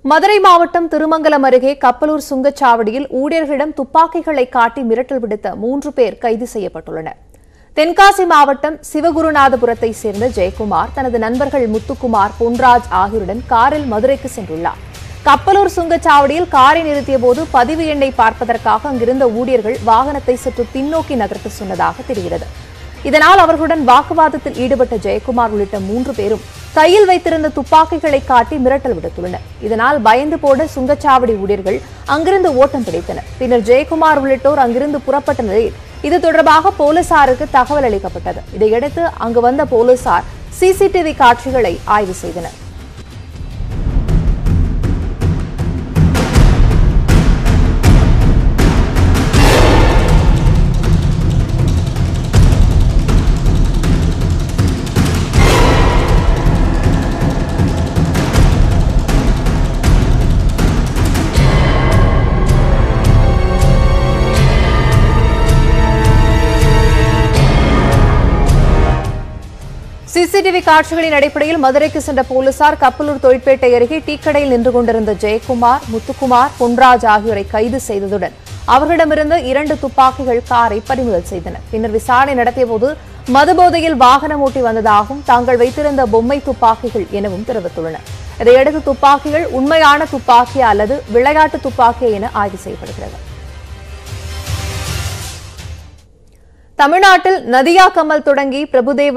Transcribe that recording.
மதுரை மாவட்டம் திருமங்கலம் அருகே கப்பலூர் சுங்கச்சாவடியில் ஊழியர்களிடம் துப்பாக்கிகளை காட்டி மிரட்டல் விடுத்த மூன்று பேர் கைது செய்யப்பட்டுள்ளனர் தென்காசி மாவட்டம் சிவகுருநாதபுரத்தை சேர்ந்த ஜெயக்குமார் தனது நண்பர்கள் முத்துக்குமார் பொன்ராஜ் ஆகியோருடன் காரில் மதுரைக்கு சென்றுள்ளார் கப்பலூர் சுங்கச்சாவடியில் காரை நிறுத்திய போது பதிவு எண்ணை பார்ப்பதற்காக அங்கிருந்த ஊழியர்கள் வாகனத்தை சற்று பின்னோக்கி நகர்த்த சொன்னதாக தெரிகிறது இதனால் அவர்களுடன் வாக்குவாதத்தில் ஈடுபட்ட ஜெயக்குமார் உள்ளிட்ட மூன்று பேரும் கையில் வைத்திருந்த துப்பாக்கிகளை காட்டி மிரட்டல் விடுத்துள்ளனர் இதனால் பயந்து போட சுங்கச்சாவடி ஊழியர்கள் அங்கிருந்து ஓட்டம் பிடித்தனர் பின்னர் ஜெயக்குமார் உள்ளிட்டோர் அங்கிருந்து புறப்பட்ட நிலையில் இது தொடர்பாக போலீசாருக்கு தகவல் அளிக்கப்பட்டது இதையடுத்து அங்கு வந்த போலீசார் சிசிடிவி காட்சிகளை ஆய்வு செய்தனர் சிசிடிவி காட்சிகளின் அடிப்படையில் மதுரைக்கு சென்ற போலீசார் கப்பலூர் தொழிற்பேட்டை அருகே டீக்கடையில் நின்று கொண்டிருந்த ஜெயக்குமார் முத்துக்குமார் பொன்ராஜ் ஆகியோரை கைது செய்ததுடன் அவர்களிடமிருந்து இரண்டு துப்பாக்கிகள் காரை பறிமுதல் செய்தனர் பின்னர் விசாரணை நடத்தியபோது மதுபோதையில் வாகனம் ஓட்டி வந்ததாகவும் தாங்கள் வைத்திருந்த பொம்மை துப்பாக்கிகள் எனவும் தெரிவித்துள்ளனர் இதையடுத்து துப்பாக்கிகள் உண்மையான துப்பாக்கியா அல்லது விளையாட்டு துப்பாக்கியா என ஆய்வு செய்யப்படுகிறது தமிழ்நாட்டில் நதியா கமல் தொடங்கி பிரபுதேவா